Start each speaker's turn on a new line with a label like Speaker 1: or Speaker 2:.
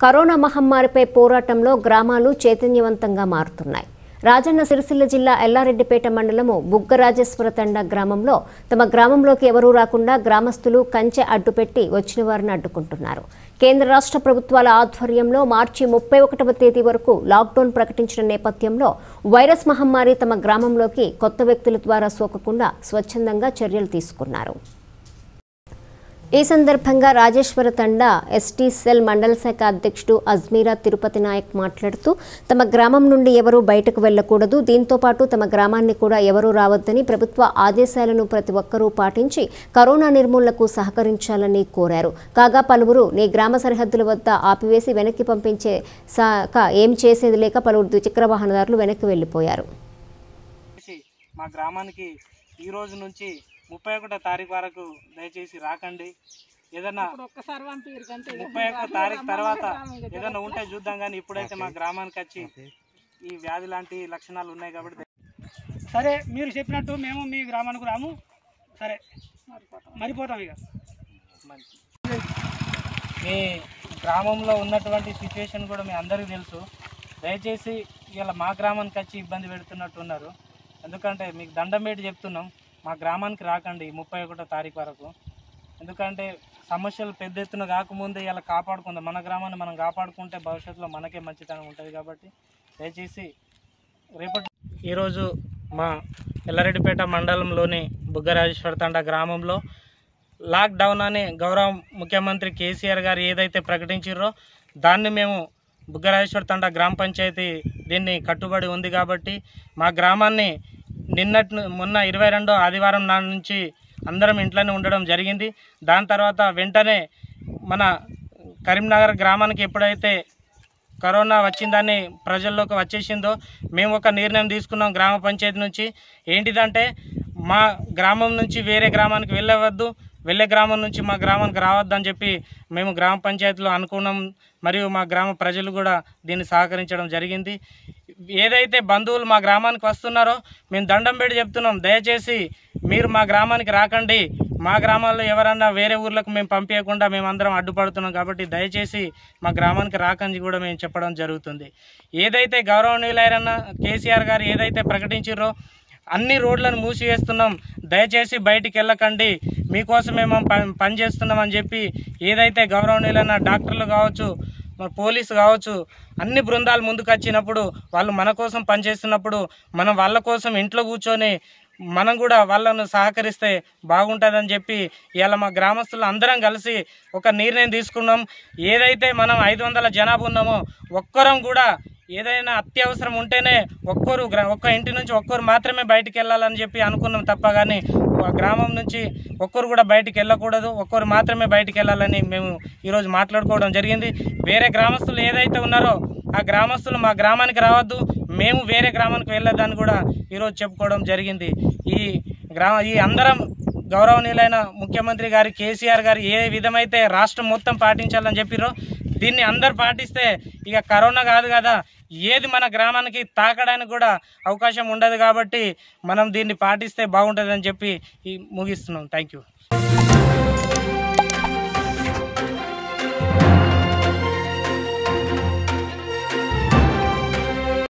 Speaker 1: corona మహమ్మారిపై పోరాటంలో గ్రామాలు చైతన్యవంతంగా మారుతున్నాయి రాజన్న సిరిసిల్ల జిల్లా ఎల్లారెడ్డిపేట మండలము బుగ్గరాజేశ్వర తండ గ్రామంలో తమ గ్రామంలోకి ఎవరూ రాకుండా గ్రామస్తులు కంచె అడ్డుపెట్టి వచ్చిన వారిని అడ్డుకుంటున్నారు కేంద్ర రాష్ట్ర ప్రభుత్వాల ఆధ్వర్యంలో మార్చి ముప్పై ఒకటవ తేదీ వరకు లాక్డౌన్ ప్రకటించిన నేపథ్యంలో వైరస్ మహమ్మారి తమ గ్రామంలోకి కొత్త వ్యక్తుల ద్వారా సోకకుండా స్వచ్ఛందంగా చర్యలు తీసుకున్నారు ఈ సందర్భంగా రాజేశ్వర తండా ఎస్టీ సెల్ మండల శాఖ అధ్యక్షుడు అజ్మీరా తిరుపతి నాయక్ మాట్లాడుతూ తమ గ్రామం నుండి ఎవరూ బయటకు వెళ్లకూడదు దీంతో పాటు తమ గ్రామాన్ని కూడా ఎవరూ రావద్దని ప్రభుత్వ ఆదేశాలను ప్రతి ఒక్కరూ పాటించి కరోనా నిర్మూలనకు సహకరించాలని కోరారు కాగా పలువురు నీ గ్రామ సరిహద్దుల వద్ద ఆపివేసి వెనక్కి పంపించే శాఖ ఏం చేసేది లేక పలువురు ద్విచక్ర వాహనదారులు వెనక్కి వెళ్లిపోయారు
Speaker 2: దయచేసి మా గ్రామానికి ఈ రోజు నుంచి ముప్పై ఒకటో తారీఖు వరకు దయచేసి రాకండి ఏదన్నా
Speaker 3: ఒక్కసారి పంపిరు కంటే
Speaker 2: ముప్పై ఒకటో తారీఖు తర్వాత ఏదన్నా ఉంటే చూద్దాం కానీ ఇప్పుడైతే మా గ్రామానికి వచ్చి ఈ వ్యాధి లాంటి లక్షణాలు ఉన్నాయి కాబట్టి దయ-
Speaker 3: సరే మీరు చెప్పినట్టు మేము మీ గ్రామానికి రాము సరే మరిపోతాం ఇక
Speaker 2: మంచి మీ గ్రామంలో ఉన్నటువంటి సిచ్యువేషన్ కూడా మీ అందరికీ తెలుసు దయచేసి ఇలా మా గ్రామానికి వచ్చి ఇబ్బంది పెడుతున్నట్టు ఉన్నారు ఎందుకంటే మీకు దండం పెట్టి చెప్తున్నాం మా గ్రామానికి రాకండి ముప్పై ఒకటో తారీఖు వరకు ఎందుకంటే సమస్యలు పెద్ద ఎత్తున కాకముందే ఇలా కాపాడుకుందాం మన గ్రామాన్ని మనం కాపాడుకుంటే భవిష్యత్తులో మనకే మంచితనం ఉంటుంది కాబట్టి దయచేసి రేపటి ఈరోజు మా ఎల్లారెడ్డిపేట మండలంలోని బుగ్గరాజేశ్వర తండ గ్రామంలో లాక్డౌన్ అని గౌరవ ముఖ్యమంత్రి కేసీఆర్ గారు ఏదైతే ప్రకటించారో దాన్ని మేము బుగ్గరాజేశ్వర తండ గ్రామ పంచాయతీ దీన్ని కట్టుబడి ఉంది కాబట్టి మా గ్రామాన్ని నిన్నటి ను- మొన్న ఇరవై రెండో ఆదివారం నాడు నుంచి అందరం ఇంట్లోనే ఉండడం జరిగింది దాని తర్వాత వెంటనే మన కరీంనగర్ గ్రామానికి ఎప్పుడైతే కరోనా వచ్చిందని ప్రజల్లోకి వచ్చేసిందో మేము ఒక నిర్ణయం తీసుకున్నాం గ్రామ పంచాయతీ నుంచి ఏంటిదంటే మా గ్రామం నుంచి వేరే గ్రామానికి వెళ్ళవద్దు వెళ్ళే గ్రామం నుంచి మా గ్రామానికి రావద్దు అని చెప్పి మేము గ్రామ పంచాయతీలో అనుకున్నాం మరియు మా గ్రామ ప్రజలు కూడా దీన్ని సహకరించడం జరిగింది ఏదైతే బంధువులు మా గ్రామానికి వస్తున్నారో మేము దండం పెట్టి చెప్తున్నాం దయచేసి మీరు మా గ్రామానికి రాకండి మా గ్రామాల్లో ఎవరన్నా వేరే ఊర్లకు మేము పంపించకుండా మేము అందరం అడ్డుపడుతున్నాం కాబట్టి దయచేసి మా గ్రామానికి రాకండి కూడా మేము చెప్పడం జరుగుతుంది ఏదైతే గౌరవనీయులైన కేసీఆర్ గారు ఏదైతే ప్రకటించారో అన్ని రోడ్లను మూసివేస్తున్నాం దయచేసి బయటికి వెళ్ళకండి మీకోసమే మేము పని పని చేస్తున్నామని చెప్పి ఏదైతే గౌరవనీయులైన డాక్టర్లు కావచ్చు మరి పోలీసు కావచ్చు అన్ని బృందాలు ముందుకు వచ్చినప్పుడు వాళ్ళు మన కోసం పనిచేస్తున్నప్పుడు మనం వాళ్ళ కోసం ఇంట్లో కూర్చొని మనం కూడా వాళ్ళను సహకరిస్తే బాగుంటుందని చెప్పి ఇవాళ మా గ్రామస్తులు అందరం కలిసి ఒక నిర్ణయం తీసుకున్నాం ఏదైతే మనం ఐదు వందల జనాభా ఉన్నామో ఒక్కరం కూడా ఏదైనా అత్యవసరం ఉంటేనే ఒక్కరు గ్రా ఒక్క ఇంటి నుంచి ఒక్కరు మాత్రమే బయటికి వెళ్ళాలని చెప్పి అనుకున్నాం తప్ప కానీ ఆ గ్రామం నుంచి ఒక్కరు కూడా బయటికి వెళ్ళకూడదు ఒక్కరు మాత్రమే బయటికి వెళ్ళాలని మేము ఈరోజు మాట్లాడుకోవడం జరిగింది వేరే గ్రామస్తులు ఏదైతే ఉన్నారో ఆ గ్రామస్తులు మా గ్రామానికి రావద్దు మేము వేరే గ్రామానికి వెళ్ళొద్దని కూడా ఈరోజు చెప్పుకోవడం జరిగింది ఈ గ్రామ ఈ అందరం గౌరవనీయులైన ముఖ్యమంత్రి గారి కేసీఆర్ గారు ఏ విధమైతే రాష్ట్రం మొత్తం పాటించాలని చెప్పిరో దీన్ని అందరు పాటిస్తే ఇక కరోనా కాదు కదా ఏది మన గ్రామానికి తాకడానికి కూడా అవకాశం ఉండదు కాబట్టి మనం దీన్ని పాటిస్తే బాగుంటుందని చెప్పి ఈ ముగిస్తున్నాం థ్యాంక్ యూ